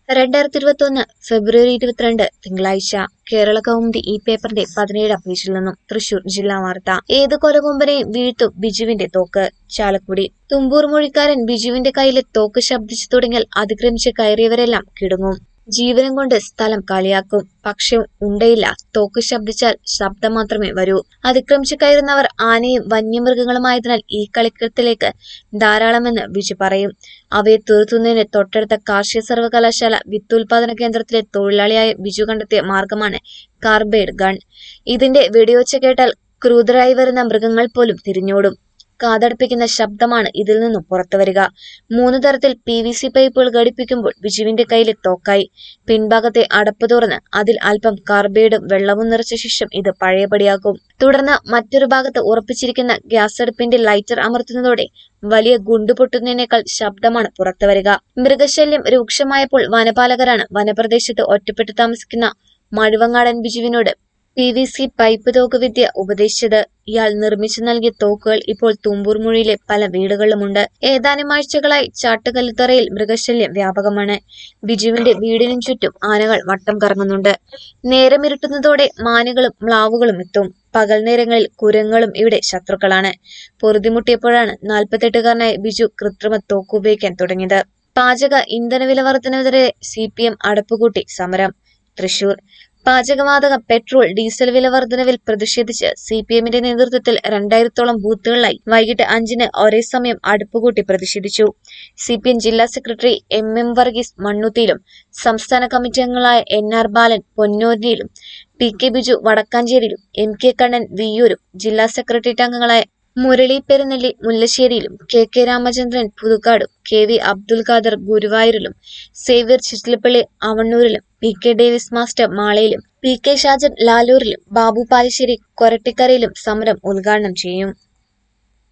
രണ്ടായിരത്തി ഇരുപത്തൊന്ന് ഫെബ്രുവരി ഇരുപത്തിരണ്ട് തിങ്കളാഴ്ച കേരള കൗമുദി ഈ പേപ്പറിന്റെ പതിനേഴാം പേജിൽ നിന്നും തൃശൂർ ജില്ലാ വാർത്ത ഏത് കൊലകൊമ്പനെയും വീഴ്ത്തും ബിജുവിന്റെ തോക്ക് ചാലക്കുടി തുമ്പൂർ മൊഴിക്കാരൻ ബിജുവിന്റെ കയ്യിലെ തോക്ക് ശബ്ദിച്ചു തുടങ്ങിയാൽ അതിക്രമിച്ച് കയറിയവരെല്ലാം കിടുങ്ങും ജീവനം കൊണ്ട് സ്ഥലം കാലിയാക്കും പക്ഷെ ഉണ്ടയില്ല തോക്ക് ശബ്ദിച്ചാൽ ശബ്ദം മാത്രമേ വരൂ അതിക്രമിച്ച് കയറുന്നവർ ആനയും വന്യമൃഗങ്ങളുമായതിനാൽ ഈ കളിക്കത്തിലേക്ക് ധാരാളമെന്ന് ബിജു പറയും അവയെ തീർത്തുന്നതിന് തൊട്ടടുത്ത കാർഷിക സർവകലാശാല വിത്തുൽപാദന കേന്ദ്രത്തിലെ തൊഴിലാളിയായ ബിജു കണ്ടെത്തിയ മാർഗമാണ് കാർബൈഡ് ഗൺ ഇതിന്റെ വെടിയൊച്ച കേട്ടാൽ ക്രൂതരായി വരുന്ന മൃഗങ്ങൾ പോലും തിരിഞ്ഞോടും കാതടപ്പിക്കുന്ന ശബ്ദമാണ് ഇതിൽ നിന്നും പുറത്തുവരിക മൂന്ന് തരത്തിൽ പി വി സി പൈപ്പുകൾ ഘടിപ്പിക്കുമ്പോൾ ബിജുവിന്റെ കയ്യിലെ തോക്കായി പിൻഭാഗത്തെ അടപ്പ് തുറന്ന് അതിൽ അല്പം കാർബൈഡും വെള്ളവും നിറച്ച ശേഷം ഇത് പഴയപടിയാക്കും തുടർന്ന് മറ്റൊരു ഭാഗത്ത് ഉറപ്പിച്ചിരിക്കുന്ന ഗ്യാസ് അടുപ്പിന്റെ ലൈറ്റർ അമർത്തുന്നതോടെ വലിയ ഗുണ്ടു പൊട്ടുന്നതിനേക്കാൾ ശബ്ദമാണ് പുറത്തുവരിക മൃഗശല്യം രൂക്ഷമായപ്പോൾ വനപാലകരാണ് വനപ്രദേശത്ത് ഒറ്റപ്പെട്ടു താമസിക്കുന്ന മഴുവങ്ങാടൻ ബിജുവിനോട് പി വി സി പൈപ്പ് തോക്ക് വിദ്യ ഉപദേശിച്ചത് ഇയാൾ നിർമ്മിച്ചു നൽകിയ തോക്കുകൾ ഇപ്പോൾ തുമ്പൂർ മൊഴിയിലെ പല വീടുകളിലുമുണ്ട് ഏതാനും ആഴ്ചകളായി ചാട്ടുകല്ലുത്തറയിൽ മൃഗശല്യം വ്യാപകമാണ് ബിജുവിന്റെ വീടിനും ചുറ്റും ആനകൾ വട്ടം കറങ്ങുന്നുണ്ട് നേരമിരുട്ടുന്നതോടെ മാനുകളും മ്ലാവുകളും എത്തും പകൽ നേരങ്ങളിൽ കുരങ്ങളും ഇവിടെ ശത്രുക്കളാണ് പൊറുതിമുട്ടിയപ്പോഴാണ് നാൽപ്പത്തെട്ടുകാരനായ ബിജു കൃത്രിമ തോക്ക് ഉപയോഗിക്കാൻ തുടങ്ങിയത് പാചക ഇന്ധന വില വർധനവിനെതിരെ സി പി എം അടപ്പുകൂട്ടി സമരം തൃശൂർ പാചകവാതക പെട്രോൾ ഡീസൽ വില വർധനവിൽ പ്രതിഷേധിച്ച് സി പി എമ്മിന്റെ നേതൃത്വത്തിൽ രണ്ടായിരത്തോളം ബൂത്തുകളിലായി വൈകിട്ട് അഞ്ചിന് ഒരേ സമയം അടുപ്പുകൂട്ടി പ്രതിഷേധിച്ചു സി പി എം ജില്ലാ സെക്രട്ടറി എം എം വർഗീസ് മണ്ണുത്തിയിലും സംസ്ഥാന കമ്മിറ്റി അംഗങ്ങളായ എൻ ആർ ബാലൻ പൊന്നൂരിലും പി കെ ബിജു വടക്കാഞ്ചേരിയിലും എം കെ കണ്ണൻ വിയ്യൂരും ജില്ലാ സെക്രട്ടേറിയറ്റ് അംഗങ്ങളായ മുരളി പെരുന്നെല്ലി മുല്ലശ്ശേരിയിലും കെ കെ രാമചന്ദ്രൻ പുതുക്കാടും കെ വി അബ്ദുൽ ഖാദർ ഗുരുവായൂരിലും സേവ്യർ ചിറ്റിലപ്പള്ളി അവണ്ണൂരിലും പി കെ ഡേവിസ് മാസ്റ്റർ മാളയിലും പി കെ ഷാജൻ ലാലൂരിലും ബാബു പാലിശ്ശേരി കൊരട്ടിക്കരയിലും സമരം ഉദ്ഘാടനം ചെയ്യും